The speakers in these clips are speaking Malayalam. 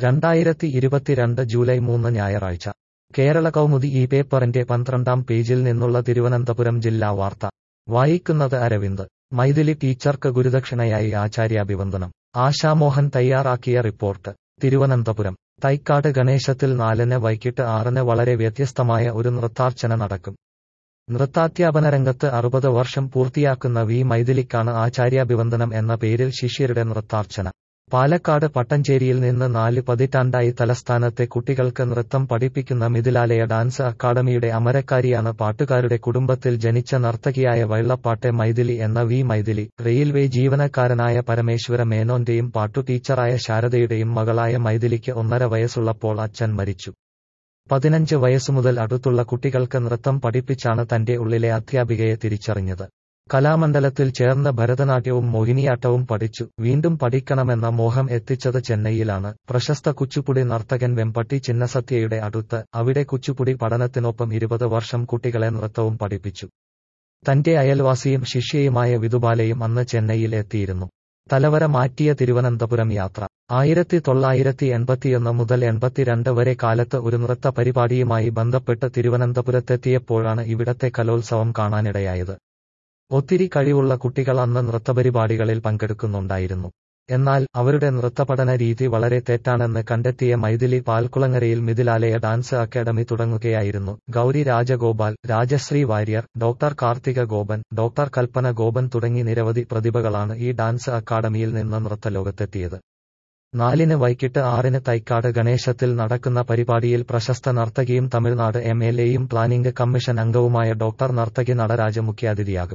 രണ്ടായിരത്തി ഇരുപത്തിരണ്ട് ജൂലൈ മൂന്ന് ഞായറാഴ്ച കേരള കൗമുദി ഈ പേപ്പറിന്റെ പന്ത്രണ്ടാം പേജിൽ നിന്നുള്ള തിരുവനന്തപുരം ജില്ലാ വാർത്ത വായിക്കുന്നത് അരവിന്ദ് മൈഥിലി ടീച്ചർക്ക് ഗുരുദക്ഷിണയായി ആചാര്യാഭിവന്ദനം ആശാമോഹൻ തയ്യാറാക്കിയ റിപ്പോർട്ട് തിരുവനന്തപുരം തൈക്കാട് ഗണേശത്തിൽ നാലിന് വൈകിട്ട് ആറിന് വളരെ വ്യത്യസ്തമായ ഒരു നൃത്താർച്ചന നടക്കും നൃത്താധ്യാപന രംഗത്ത് അറുപത് വർഷം പൂർത്തിയാക്കുന്ന വി മൈഥിലിക്കാണ് ആചാര്യാഭിവന്ദനം എന്ന പേരിൽ ശിഷ്യരുടെ നൃത്താർച്ചന പാലക്കാട് പട്ടഞ്ചേരിയിൽ നിന്ന് നാല് പതിറ്റാണ്ടായി തലസ്ഥാനത്തെ കുട്ടികൾക്ക് നൃത്തം പഠിപ്പിക്കുന്ന മിഥിലാലയ ഡാൻസ് അക്കാദമിയുടെ അമരക്കാരിയാണ് പാട്ടുകാരുടെ കുടുംബത്തിൽ ജനിച്ച നർത്തകിയായ വൈള്ളപ്പാട്ടെ മൈഥിലി എന്ന വി മൈഥിലി റെയിൽവേ ജീവനക്കാരനായ പരമേശ്വര മേനോന്റെയും പാട്ടു ടീച്ചറായ ശാരദയുടെയും മകളായ മൈഥിലിക്ക് ഒന്നര വയസ്സുള്ളപ്പോൾ അച്ഛൻ മരിച്ചു പതിനഞ്ച് വയസ്സുമുതൽ അടുത്തുള്ള കുട്ടികൾക്ക് നൃത്തം പഠിപ്പിച്ചാണ് തന്റെ ഉള്ളിലെ അധ്യാപികയെ തിരിച്ചറിഞ്ഞത് കലാമണ്ഡലത്തിൽ ചേർന്ന ഭരതനാട്യവും മോഹിനിയാട്ടവും പഠിച്ചു വീണ്ടും പഠിക്കണമെന്ന മോഹം എത്തിച്ചത് ചെന്നൈയിലാണ് പ്രശസ്ത കുച്ചുപുടി നർത്തകൻ വെമ്പട്ടി ചിന്നസത്യയുടെ അടുത്ത് അവിടെ കുച്ചുപുടി പഠനത്തിനൊപ്പം ഇരുപത് വർഷം കുട്ടികളെ നൃത്തവും പഠിപ്പിച്ചു തന്റെ അയൽവാസിയും ശിഷ്യയുമായ വിധുബാലയും അന്ന് ചെന്നൈയിൽ എത്തിയിരുന്നു തലവര മാറ്റിയ തിരുവനന്തപുരം യാത്ര ആയിരത്തി തൊള്ളായിരത്തി എൺപത്തിയൊന്ന് മുതൽ എൺപത്തിരണ്ട് വരെ കാലത്ത് ഒരു നൃത്ത പരിപാടിയുമായി ബന്ധപ്പെട്ട് തിരുവനന്തപുരത്തെത്തിയപ്പോഴാണ് ഇവിടത്തെ കലോത്സവം കാണാനിടയായത് ഒത്തിരി കഴിവുള്ള കുട്ടികൾ അന്ന് നൃത്തപരിപാടികളിൽ പങ്കെടുക്കുന്നുണ്ടായിരുന്നു എന്നാൽ അവരുടെ നൃത്തപഠന രീതി വളരെ തെറ്റാണെന്ന് കണ്ടെത്തിയ മൈഥിലി പാൽക്കുളങ്ങരയിൽ മിഥിലാലയ ഡാൻസ് അക്കാദമി തുടങ്ങുകയായിരുന്നു ഗൗരി രാജഗോപാൽ രാജശ്രീ വാര്യർ ഡോക്ടർ കാർത്തിക ഗോപൻ ഡോക്ടർ കൽപ്പന ഗോപൻ തുടങ്ങി നിരവധി പ്രതിഭകളാണ് ഈ ഡാൻസ് അക്കാദമിയിൽ നിന്ന് നൃത്തലോകത്തെത്തിയത് നാലിന് വൈകിട്ട് ആറിന് തൈക്കാട് ഗണേശത്തിൽ നടക്കുന്ന പരിപാടിയിൽ പ്രശസ്ത നർത്തകിയും തമിഴ്നാട് എം എൽ എയും പ്ലാനിംഗ് കമ്മീഷൻ അംഗവുമായ ഡോക്ടർ നർത്തകി നടരാജ മുഖ്യാതിഥിയാകും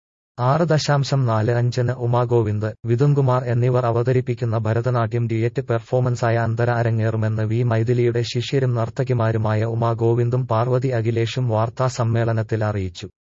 ആറ് ദശാംശം നാല് അഞ്ചിന് ഉമാഗോവിന്ദ് വിതുൻകുമാർ എന്നിവർ അവതരിപ്പിക്കുന്ന ഭരതനാട്യം ഡ്യുയറ്റ് പെർഫോമൻസായ അന്തര അരങ്ങേറുമെന്ന് വി മൈഥിലിയുടെ ശിഷ്യരും നർത്തകിമാരുമായ ഉമാഗോവിന്ദും പാർവതി അഖിലേഷും വാർത്താ സമ്മേളനത്തിൽ അറിയിച്ചു